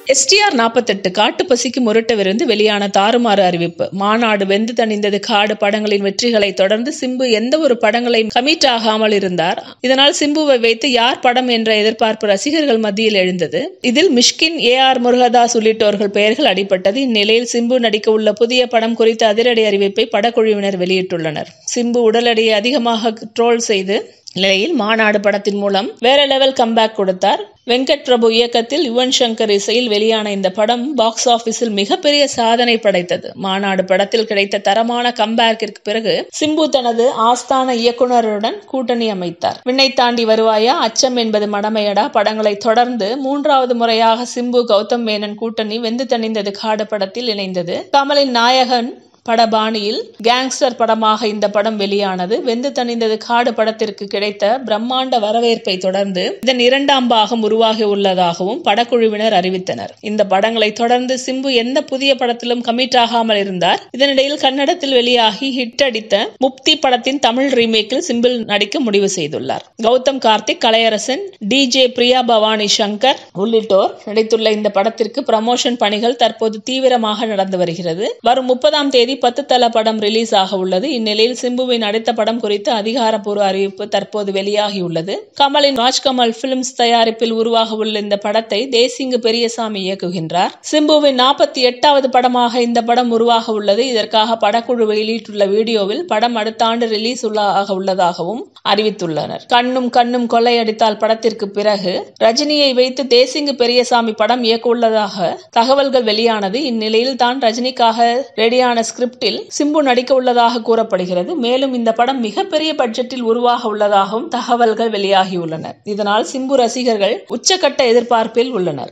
STR நாற்பத்தெட்டு காட்டு பசிக்கு முரட்டவிருந்து வெளியான தாறுமாறு அறிவிப்பு மாநாடு வெந்து தணிந்தது காடு படங்களின் வெற்றிகளை தொடர்ந்து சிம்பு எந்த ஒரு படங்களையும் கமிட் ஆகாமல் இருந்தார் இதனால் சிம்புவை வைத்து யார் படம் என்ற எதிர்பார்ப்பு ரசிகர்கள் மத்தியில் எழுந்தது இதில் மிஷ்கின் ஏ ஆர் முருகதாஸ் உள்ளிட்டோர்கள் பெயர்கள் அடிபட்டது இந்நிலையில் சிம்பு நடிக்க உள்ள புதிய படம் குறித்த அதிரடி அறிவிப்பை படக்குழுவினர் வெளியிட்டுள்ளனர் சிம்பு உடல் எடையை அதிகமாக ட்ரோல் செய்து நிலையில் மாநாடு படத்தின் மூலம் வேற லெவல் கம்பேக் கொடுத்தார் வெங்கட் பிரபு இயக்கத்தில் யுவன் சங்கர் இசையில் வெளியான இந்த படம் பாக்ஸ் ஆபீஸில் மிகப்பெரிய சாதனை படைத்தது மாநாடு படத்தில் கிடைத்த தரமான கம்பேக்கிற்கு பிறகு சிம்பு தனது ஆஸ்தான இயக்குனருடன் கூட்டணி அமைத்தார் விண்ணை தாண்டி வருவாயா அச்சம் என்பது மடமையடா படங்களை தொடர்ந்து மூன்றாவது முறையாக சிம்பு கௌதம் மேனன் கூட்டணி வெந்து தணிந்தது காடு படத்தில் இணைந்தது கமலின் நாயகன் படபாணியில் கேங்ஸ்டர் படமாக இந்த படம் வெளியானது வெந்து தணிந்தது காடு படத்திற்கு கிடைத்த பிரம்மாண்ட வரவேற்பை தொடர்ந்து இதன் இரண்டாம் பாகம் உருவாகி உள்ளதாகவும் படக்குழுவினர் அறிவித்தனர் இந்த படங்களை தொடர்ந்து சிம்பு எந்த புதிய படத்திலும் கமிட் ஆகாமல் இருந்தார் இதனிடையில் கன்னடத்தில் வெளியாகி ஹிட் அடித்த முப்தி படத்தின் தமிழ் ரீமேக்கில் சிம்பிள் நடிக்க முடிவு செய்துள்ளார் கௌதம் கார்த்திக் கலையரசன் டிஜே பிரியா பவானி சங்கர் உள்ளிட்டோர் நடித்துள்ள இந்த படத்திற்கு ப்ரமோஷன் பணிகள் தற்போது தீவிரமாக நடந்து வருகிறது வரும் முப்பதாம் தேதி பத்து தல படம் ரிலீஸ் ஆக உள்ளது இந்நிலையில் சிம்புவின் அடுத்த படம் குறித்து அதிகாரப்பூர்வ அறிவிப்பு தற்போது வெளியாகியுள்ளது கமலின் ராஜ்கமல் பிலிம்ஸ் தயாரிப்பில் உருவாக உள்ள இந்த படத்தை தேசிங்கு பெரியசாமி இயக்குகின்றார் சிம்புவின் நாற்பத்தி எட்டாவது படமாக இந்த படம் உருவாக உள்ளது இதற்காக படக்குழு வெளியிட்டுள்ள வீடியோவில் படம் அடுத்த ஆண்டு ரிலீஸ் ஆக உள்ளதாகவும் அறிவித்துள்ளனர் கண்ணும் கண்ணும் கொள்ளையடித்தால் படத்திற்கு பிறகு ரஜினியை வைத்து தேசிங்கு பெரியசாமி படம் இயக்க உள்ளதாக தகவல்கள் வெளியானது இந்நிலையில் தான் ரஜினிக்காக ரெடியான ஸ்கிரிப்டில் சிம்பு நடிக்க உள்ளதாக கூறப்படுகிறது மேலும் இந்த படம் மிகப்பெரிய பட்ஜெட்டில் உருவாக உள்ளதாகவும் தகவல்கள் வெளியாகியுள்ளன இதனால் சிம்பு ரசிகர்கள் உச்சக்கட்ட எதிர்பார்ப்பில் உள்ளனர்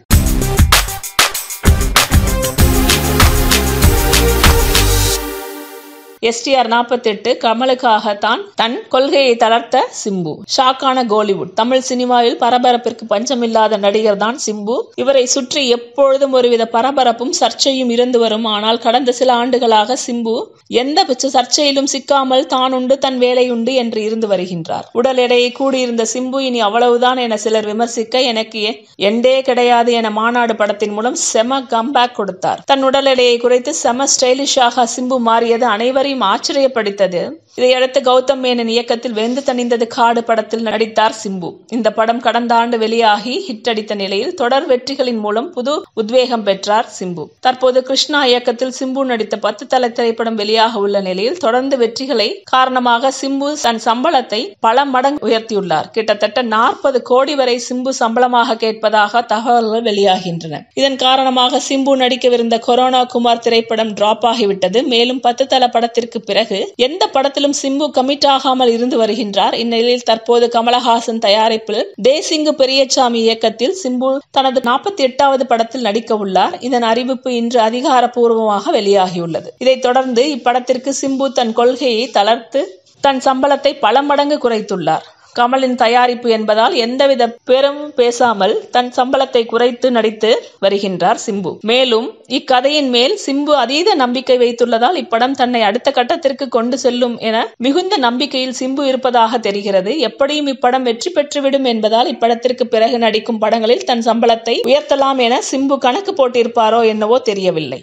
எஸ்டிஆர் நாற்பத்தெட்டு கமலுக்காகத்தான் தன் கொள்கையை தளர்த்த சிம்பு ஷாக்கான கோலிவுட் தமிழ் சினிமாவில் பரபரப்பிற்கு பஞ்சமில்லாத நடிகர் தான் சிம்பு இவரை சுற்றி எப்பொழுதும் ஒருவித பரபரப்பும் சர்ச்சையும் இருந்து வரும் ஆனால் கடந்த சில ஆண்டுகளாக சிம்பு எந்த சர்ச்சையிலும் சிக்காமல் தான் உண்டு தன் வேலையுண்டு என்று இருந்து வருகின்றார் உடல் எடையை கூடியிருந்த சிம்பு இனி அவ்வளவுதான் என சிலர் விமர்சிக்க எனக்கு எண்டே கிடையாது என மாநாடு படத்தின் மூலம் செம கம்பேக் கொடுத்தார் தன் உடல் எடையை குறைத்து செம ஸ்டைலிஷாக சிம்பு மாறியது அனைவரையும் எல்லாரையும் ஆச்சரியப்படுத்தது இதையடுத்து கௌதம் மேனன் இயக்கத்தில் வெந்து தணிந்தது காடு படத்தில் நடித்தார் சிம்பு இந்த படம் கடந்த ஆண்டு வெளியாகி ஹிட் அடித்த நிலையில் தொடர் வெற்றிகளின் மூலம் புது உத்வேகம் பெற்றார் சிம்பு தற்போது கிருஷ்ணா இயக்கத்தில் சிம்பு நடித்த பத்து தலை திரைப்படம் வெளியாக உள்ள நிலையில் தொடர்ந்து வெற்றிகளை காரணமாக சிம்பு தன் சம்பளத்தை பல மடங்கு உயர்த்தியுள்ளார் கிட்டத்தட்ட நாற்பது கோடி வரை சிம்பு சம்பளமாக கேட்பதாக தகவல்கள் வெளியாகின்றன இதன் காரணமாக சிம்பு நடிக்கவிருந்த கொரோனா குமார் திரைப்படம் டிராப் ஆகிவிட்டது மேலும் பத்து தல படத்திற்கு பிறகு எந்த படத்திலும் சிம்பு கமிட் ஆகாமல் இருந்து வருகின்றார் இந்நிலையில் தற்போது கமலஹாசன் தயாரிப்பில் தேசிங்கு பெரியசாமி இயக்கத்தில் சிம்பு தனது நாற்பத்தி எட்டாவது படத்தில் நடிக்க உள்ளார் இதன் அறிவிப்பு இன்று அதிகாரப்பூர்வமாக வெளியாகியுள்ளது இதைத் தொடர்ந்து இப்படத்திற்கு சிம்பு தன் கொள்கையை தளர்த்து தன் சம்பளத்தை பல மடங்கு குறைத்துள்ளார் கமலின் தயாரிப்பு என்பதால் எந்தவித பெரும் பேசாமல் தன் சம்பளத்தை குறைத்து நடித்து வருகின்றார் சிம்பு மேலும் இக்கதையின் மேல் சிம்பு அதீத நம்பிக்கை வைத்துள்ளதால் இப்படம் தன்னை அடுத்த கட்டத்திற்கு கொண்டு செல்லும் என மிகுந்த நம்பிக்கையில் சிம்பு இருப்பதாக தெரிகிறது எப்படியும் இப்படம் வெற்றி பெற்றுவிடும் என்பதால் இப்படத்திற்கு பிறகு நடிக்கும் படங்களில் தன் சம்பளத்தை உயர்த்தலாம் என சிம்பு கணக்கு போட்டிருப்பாரோ என்னவோ தெரியவில்லை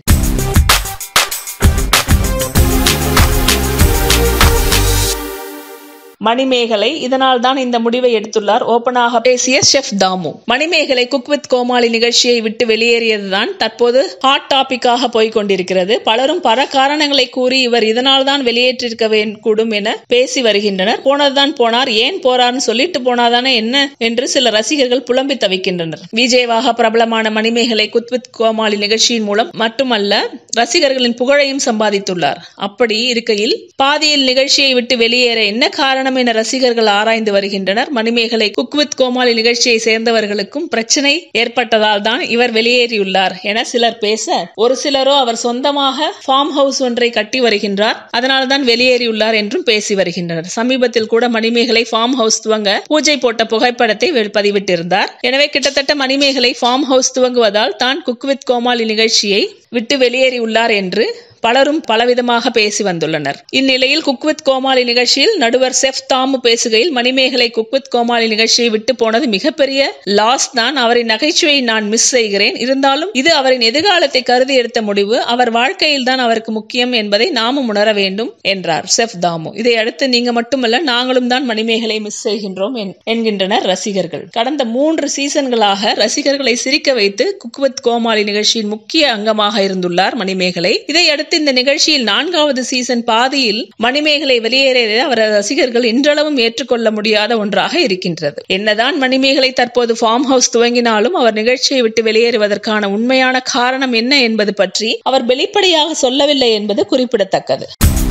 மணிமேகலை இதனால் தான் இந்த முடிவை எடுத்துள்ளார் ஓபனாக பேசிய chef Damu Manimegalai cook with Comali நிகழ்ச்சியை விட்டு வெளியேறியதுதான் தற்போது ஹாட் டாபிக்காக போய்கொண்டிருக்கிறது பலரும் பல காரணங்களை கூறி இவர் இதனால் தான் வெளியேற்றிருக்க கூடும் என பேசி வருகின்றனர் போனதுதான் போனார் ஏன் போறார்னு சொல்லிட்டு போனாதானே என்ன என்று சில ரசிகர்கள் புலம்பி தவிக்கின்றனர் விஜயவாக பிரபலமான மணிமேகலை குக் வித் கோமாளி நிகழ்ச்சியின் மூலம் மட்டுமல்ல ரசிகர்களின் புகழையும் சம்பாதித்துள்ளார் அப்படி இருக்கையில் பாதியில் நிகழ்ச்சியை விட்டு வெளியேற என்ன காரணம் காரணம் என ரசிகர்கள் ஆராய்ந்து வருகின்றனர் மணிமேகலை குக் வித் கோமாளி நிகழ்ச்சியை சேர்ந்தவர்களுக்கும் பிரச்சனை ஏற்பட்டதால் தான் இவர் வெளியேறியுள்ளார் என சிலர் பேச ஒரு சிலரோ அவர் சொந்தமாக ஃபார்ம் ஹவுஸ் ஒன்றை கட்டி வருகின்றார் அதனால் தான் வெளியேறியுள்ளார் என்றும் பேசி வருகின்றனர் சமீபத்தில் கூட மணிமேகலை ஃபார்ம் ஹவுஸ் துவங்க பூஜை போட்ட புகைப்படத்தை பதிவிட்டிருந்தார் எனவே கிட்டத்தட்ட மணிமேகலை ஃபார்ம் ஹவுஸ் துவங்குவதால் தான் குக் வித் கோமாளி நிகழ்ச்சியை விட்டு வெளியேறியுள்ளார் என்று பலரும் பலவிதமாக பேசி வந்துள்ளனர் இந்நிலையில் குக்வித் கோமாளி நிகழ்ச்சியில் நடுவர் செஃப் தாமு பேசுகையில் மணிமேகலை குக்வித் கோமாளி நிகழ்ச்சியை விட்டு போனது மிகப்பெரிய லாஸ் தான் அவரின் நகைச்சுவையை நான் மிஸ் செய்கிறேன் இருந்தாலும் இது அவரின் எதிர்காலத்தை கருதி எடுத்த முடிவு அவர் வாழ்க்கையில் தான் அவருக்கு முக்கியம் என்பதை நாமும் உணர வேண்டும் என்றார் செஃப் தாமு இதை அடுத்து நீங்க மட்டுமல்ல நாங்களும் தான் மணிமேகலை மிஸ் செய்கின்றோம் என்- என்கின்றனர் ரசிகர்கள் கடந்த மூன்று சீசன்களாக ரசிகர்களை சிரிக்க வைத்து குக்வித் கோமாளி நிகழ்ச்சியின் முக்கிய அங்கமாக இருந்துள்ளார் மணிமேகலை இதை அடுத்து இந்த நிகழ்ச்சியில் நான்காவது சீசன் பாதியில் மணிமேகலை வெளியேறியதை அவர் ரசிகர்கள் இன்றளவும் ஏற்றுக்கொள்ள முடியாத ஒன்றாக இருக்கின்றது என்னதான் மணிமேகலை தற்போது ஃபார்ம் ஹவுஸ் துவங்கினாலும் அவர் நிகழ்ச்சியை விட்டு வெளியேறுவதற்கான உண்மையான காரணம் என்ன என்பது பற்றி அவர் வெளிப்படையாக சொல்லவில்லை என்பது குறிப்பிடத்தக்கது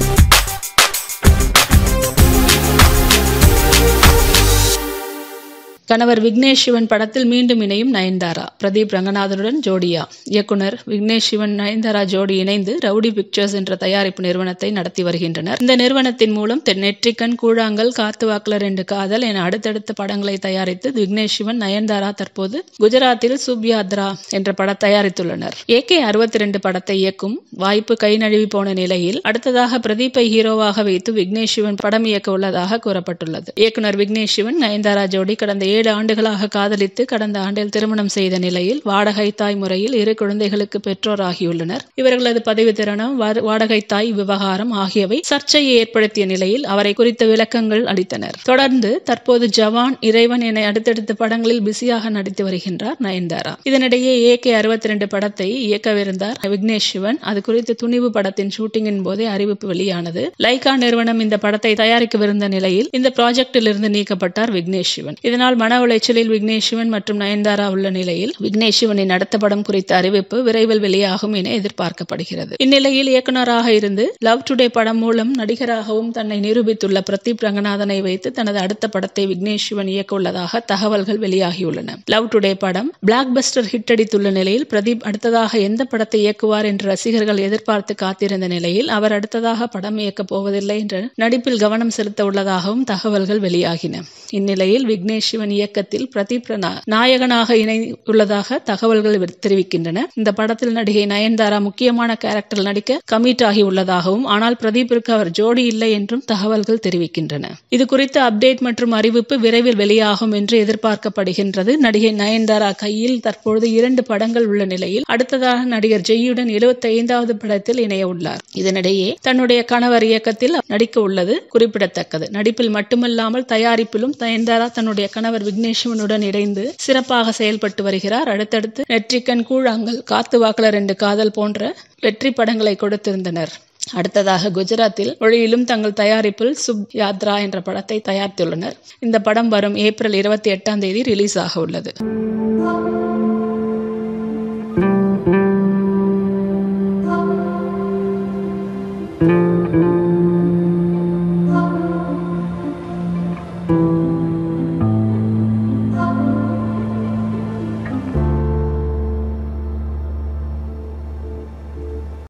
கணவர் விக்னேஷ் சிவன் படத்தில் மீண்டும் இணையும் நயன்தாரா பிரதீப் ரங்கநாதனுடன் ஜோடியா இயக்குனர் விக்னேஷ் சிவன் நயன்தாரா ஜோடி இணைந்து ரவுடி பிக்சர்ஸ் என்ற தயாரிப்பு நிறுவனத்தை நடத்தி வருகின்றனர் இந்த நிறுவனத்தின் மூலம் தென் நெற்றிக்கண் கூழாங்கல் காத்துவாக்குல ரெண்டு காதல் என அடுத்தடுத்த படங்களை தயாரித்து விக்னேஷ் சிவன் நயன்தாரா தற்போது குஜராத்தில் சுப்யாத்ரா என்ற படம் தயாரித்துள்ளனர் ஏகே அறுபத்தி ரெண்டு படத்தை இயக்கும் வாய்ப்பு கை நழுவி போன நிலையில் அடுத்ததாக பிரதீப்பை ஹீரோவாக வைத்து விக்னேஷ் சிவன் படம் இயக்க உள்ளதாக கூறப்பட்டுள்ளது இயக்குனர் விக்னேஷ் சிவன் நயன்தாரா ஜோடி கடந்த ஏழு ஆண்டுகளாக காதலித்து கடந்த ஆண்டில் திருமணம் செய்த நிலையில் வாடகை தாய் முறையில் இரு குழந்தைகளுக்கு பெற்றோராகியுள்ளனர் இவர்களது பதவி திறனம் வா- வாடகை தாய் விவகாரம் ஆகியவை சர்ச்சையை ஏற்படுத்திய நிலையில் அவரை குறித்த விளக்கங்கள் அளித்தனர் தொடர்ந்து தற்போது ஜவான் இறைவன் என அடுத்தடுத்த படங்களில் பிஸியாக நடித்து வருகின்றார் நயன்தாரா இதனிடையே ஏகே அறுபத்தி ரெண்டு படத்தை இயக்கவிருந்தார் விக்னேஷ் சிவன் அது குறித்து துணிவு படத்தின் ஷூட்டிங்கின் போதே அறிவிப்பு வெளியானது லைகா நிறுவனம் இந்த படத்தை தயாரிக்கவிருந்த நிலையில் இந்த ப்ராஜெக்டில் இருந்து நீக்கப்பட்டார் விக்னேஷ் சிவன் இதனால் மன உளைச்சலில் விக்னேஷ் சிவன் மற்றும் நயன்தாரா உள்ள நிலையில் விக்னேஷ் சிவனின் அடுத்த படம் குறித்த அறிவிப்பு விரைவில் வெளியாகும் என எதிர்பார்க்கப்படுகிறது இந்நிலையில் இயக்குனராக இருந்து லவ் டுடே படம் மூலம் நடிகராகவும் தன்னை நிரூபித்துள்ள பிரதீப் ரங்கநாதனை வைத்து தனது அடுத்த படத்தை விக்னேஷ் சிவன் இயக்க உள்ளதாக தகவல்கள் வெளியாகியுள்ளன லவ் டுடே படம் பிளாக் பஸ்டர் ஹிட் அடித்துள்ள நிலையில் பிரதீப் அடுத்ததாக எந்த படத்தை இயக்குவார் என்று ரசிகர்கள் எதிர்பார்த்து காத்திருந்த நிலையில் அவர் அடுத்ததாக படம் இயக்கப் போவதில்லை என்று நடிப்பில் கவனம் செலுத்த உள்ளதாகவும் தகவல்கள் வெளியாகின இந்நிலையில் விக்னேஷ் சிவன் இயக்கத்தில் பிரதீப் நா- நாயகனாக இணையுள்ளதாக தகவல்கள் வெ- தெரிவிக்கின்றன இந்த படத்தில் நடிகை நயன்தாரா முக்கியமான கேரக்டர் நடிக்க கமிட் ஆகி உள்ளதாகவும் ஆனால் பிரதீப்பிற்கு அவர் ஜோடி இல்லை என்றும் தகவல்கள் தெரிவிக்கின்றன இது குறித்த அப்டேட் மற்றும் அறிவிப்பு விரைவில் வெளியாகும் என்று எதிர்பார்க்கப்படுகின்றது நடிகை நயன்தாரா கையில் தற்பொழுது இரண்டு படங்கள் உள்ள நிலையில் அடுத்ததாக நடிகர் ஜெய்யுடன் 75வது படத்தில் இணைய உள்ளார் இதனிடையே தன்னுடைய கணவர் இயக்கத்தில் நடிக்க உள்ளது குறிப்பிடத்தக்கது நடிப்பில் மட்டுமல்லாமல் தயாரிப்பிலும் நயன்தாரா தன்னுடைய கணவர் விக்னேஷ்வனுடன் இணைந்து சிறப்பாக செயல்பட்டு வருகிறார் அடுத்தடுத்து நெற்றிக்கண் கூழாங்கல் காத்து வாக்குல ரெண்டு காதல் போன்ற வெற்றி படங்களை கொடுத்திருந்தனர் அடுத்ததாக குஜராத்தில் மொழியிலும் தங்கள் தயாரிப்பில் சுப் யாத்ரா என்ற படத்தை தயாரித்துள்ளனர் இந்த படம் வரும் ஏப்ரல் இருபத்தி எட்டாம் தேதி ரிலீஸ் ஆக உள்ளது